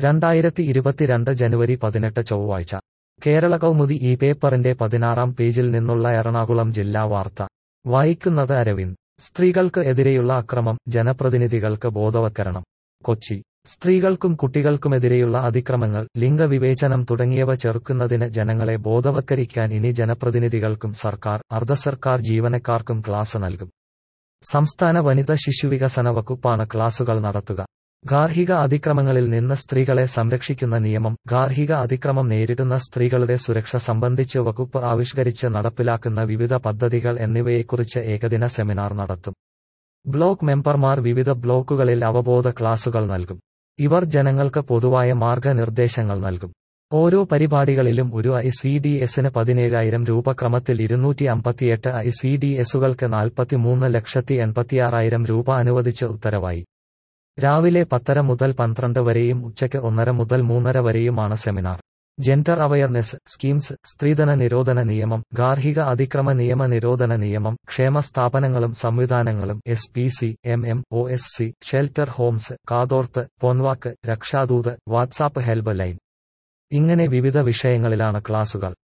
രണ്ടായിരത്തി ഇരുപത്തിരണ്ട് ജനുവരി പതിനെട്ട് ചൊവ്വാഴ്ച കേരള കൗമുദി ഈ പേപ്പറിന്റെ പതിനാറാം പേജിൽ നിന്നുള്ള എറണാകുളം ജില്ലാ വാർത്ത വായിക്കുന്നത് അരവിന്ദ് സ്ത്രീകൾക്ക് എതിരെയുള്ള അക്രമം ജനപ്രതിനിധികൾക്ക് ബോധവത്കരണം കൊച്ചി സ്ത്രീകൾക്കും കുട്ടികൾക്കുമെതിരെയുള്ള അതിക്രമങ്ങൾ ലിംഗവിവേചനം തുടങ്ങിയവ ചെറുക്കുന്നതിന് ജനങ്ങളെ ബോധവത്കരിക്കാൻ ഇനി ജനപ്രതിനിധികൾക്കും സർക്കാർ അർദ്ധസർക്കാർ ജീവനക്കാർക്കും ക്ലാസ് നൽകും സംസ്ഥാന വനിത ശിശുവികസന വകുപ്പാണ് ക്ലാസുകൾ നടത്തുക ഗാർഹിക അതിക്രമങ്ങളിൽ നിന്ന് സ്ത്രീകളെ സംരക്ഷിക്കുന്ന നിയമം ഗാർഹിക അതിക്രമം നേരിടുന്ന സ്ത്രീകളുടെ സുരക്ഷ സംബന്ധിച്ച് വകുപ്പ് ആവിഷ്കരിച്ച് നടപ്പിലാക്കുന്ന വിവിധ പദ്ധതികൾ എന്നിവയെക്കുറിച്ച് ഏകദിന സെമിനാർ നടത്തും ബ്ലോക്ക് മെമ്പർമാർ വിവിധ ബ്ലോക്കുകളിൽ അവബോധ ക്ലാസുകൾ നൽകും ഇവർ ജനങ്ങൾക്ക് പൊതുവായ മാർഗനിർദ്ദേശങ്ങൾ നൽകും ഓരോ പരിപാടികളിലും ഒരു ഐ സി ഡി എസിന് പതിനേഴായിരം രൂപ ക്രമത്തിൽ ഇരുന്നൂറ്റി അമ്പത്തിയെട്ട് ഐ സി ഡി എസുകൾക്ക് നാൽപ്പത്തിമൂന്ന് ലക്ഷത്തി എൺപത്തിയാറായിരം രൂപ അനുവദിച്ച് ഉത്തരവായി രാവിലെ പത്തര മുതൽ പന്ത്രണ്ട് വരെയും ഉച്ചയ്ക്ക് ഒന്നര മുതൽ മൂന്നര വരെയുമാണ് സെമിനാർ ജെൻഡർ അവയർനെസ് സ്കീംസ് സ്ത്രീധന നിരോധന നിയമം ഗാർഹിക അതിക്രമ നിയമ നിരോധന നിയമം ക്ഷേമ സ്ഥാപനങ്ങളും സംവിധാനങ്ങളും S P C M M O S C shelter homes Kathorthu Ponvakku Rakshadoot WhatsApp help line ഇങ്ങനെ വിവിധ വിഷയങ്ങളിലാണ് ക്ലാസുകൾ